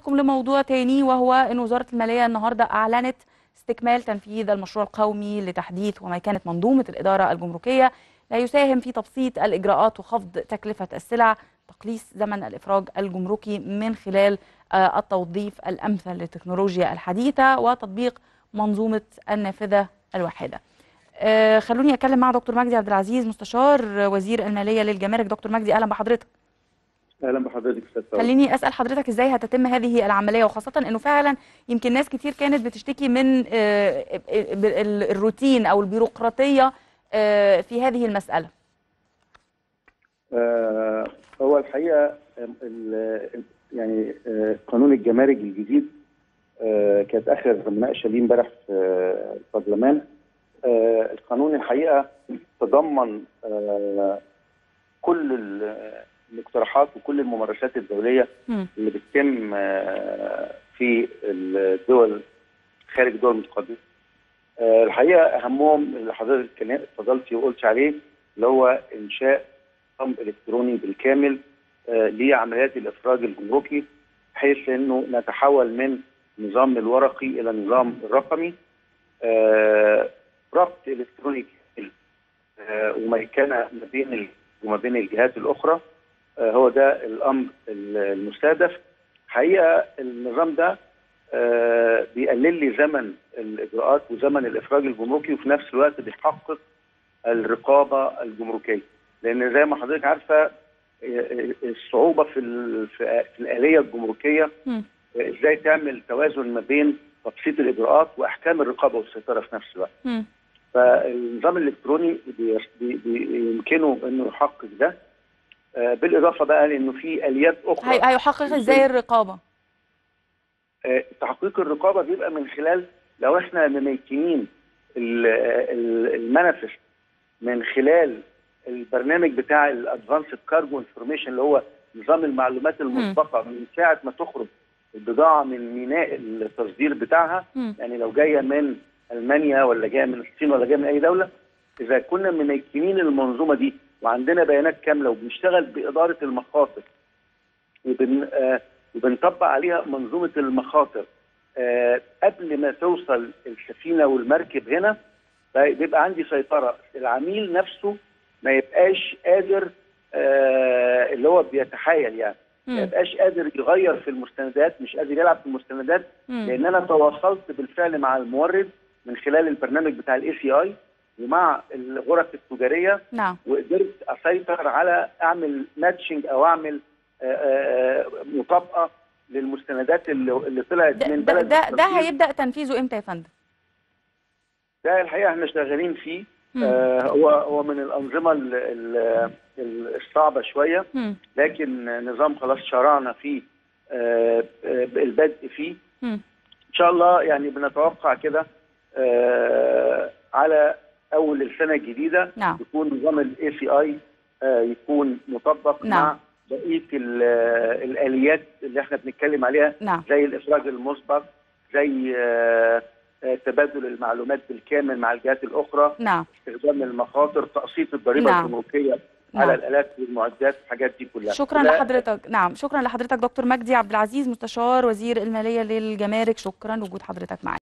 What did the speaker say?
حضراتكم لموضوع تاني وهو ان وزاره الماليه النهارده اعلنت استكمال تنفيذ المشروع القومي لتحديث ومكانه منظومه الاداره الجمركيه لا يساهم في تبسيط الاجراءات وخفض تكلفه السلع تقليص زمن الافراج الجمركي من خلال آه، التوظيف الامثل للتكنولوجيا الحديثه وتطبيق منظومه النافذه الواحده. آه، خلوني اتكلم مع دكتور مجدي عبد العزيز مستشار وزير الماليه للجمارك دكتور مجدي اهلا بحضرتك. اهلا بحضرتك استاذ سعود. خليني اسال حضرتك ازاي هتتم هذه العمليه وخاصه انه فعلا يمكن ناس كتير كانت بتشتكي من آه، ال- الروتين او البيروقراطيه آه، في هذه المساله آه هو الحقيقه ال- يعني آه قانون الجمارك الجديد آه كانت اخر مناقشه ليه امبارح في آه، البرلمان آه القانون الحقيقه تضمن آه كل ال- الاقتراحات وكل الممارسات الدوليه مم. اللي بتتم آه، في الدول خارج الدول المتقدمه. آه، الحقيقه اهمهم اللي حضرتك كان- اتفضلتي وقلت عليه اللي هو انشاء نظام الكتروني بالكامل آه، لعمليات الافراج الجمركي بحيث انه نتحول من النظام الورقي الى النظام الرقمي آه، ربط الكتروني كامل آه، وميكنه ما بين ال- وما بين الجهات الاخرى آه، هو ده الامر ال- المستهدف حقيقه النظام ده آه، بيقلل لي زمن الاجراءات وزمن الافراج الجمركي وفي نفس الوقت بيحقق الرقابه الجمركيه لان زي ما حضرتك عارفه آه، آه، الصعوبه في ال- في في الاليه الجمركيه مم. آه، ازاي تعمل توازن ما بين تبسيط الاجراءات واحكام الرقابه والسيطره في نفس الوقت مم. فالنظام الالكتروني بي- بي- بي- يمكنه انه يحقق ده آه، بالاضافه بقى لانه في اليات اخرى هي- هيحقق ازاي الرقابه آه، تحقيق الرقابه بيبقى من خلال لو احنا مميكنين ال- ال- المانيفست من خلال البرنامج بتاع الادفانسد كارجو انفورميشن اللي هو نظام المعلومات المسبقه من ساعه ما تخرج البضاعه من ميناء التصدير بتاعها مم. يعني لو جايه من المانيا ولا جايه من الصين ولا جايه من اي دوله اذا كنا مميكنين المنظومه دي وعندنا بيانات كامله وبنشتغل باداره المخاطر وبن آه وبنطبق عليها منظومه المخاطر آه قبل ما توصل السفينه والمركب هنا بيبقى عندي سيطره العميل نفسه ما يبقاش قادر آه اللي هو بيتحايل يعني ما مم. يبقاش قادر يغير في المستندات مش قادر يلعب في المستندات مم. لان انا تواصلت بالفعل مع المورد من خلال البرنامج بتاع الاي سي اي ومع الغرف التجاريه نعم وقدرت اسيطر على اعمل ماتشنج او اعمل آه، آه، مطابقه للمستندات اللي اللي طلعت ده من ده, بلد ده, ده التركيز. هيبدا تنفيذه امتى يا فندم ده الحقيقه احنا شغالين فيه مم. آه، هو هو من الانظمه ال- ال- ال- الصعبه شويه مم. لكن نظام خلاص شرعنا فيه آه، آه، البدء فيه مم. ان شاء الله يعني بنتوقع كده آه، على اول السنه الجديده نعم. يكون نظام الاي سي اي يكون مطبق نعم. مع بقيه ال- الاليات اللي احنا بنتكلم عليها نعم زي الافراج المسبق زي آه، آه، تبادل المعلومات بالكامل مع الجهات الاخرى نعم استخدام المخاطر تقسيط الضريبه نعم. الجمركيه نعم. على الالات والمعدات الحاجات دي كلها شكرا لا- لحضرتك نعم شكرا لحضرتك دكتور مجدي عبد العزيز مستشار وزير الماليه للجمارك شكرا لوجود حضرتك معنا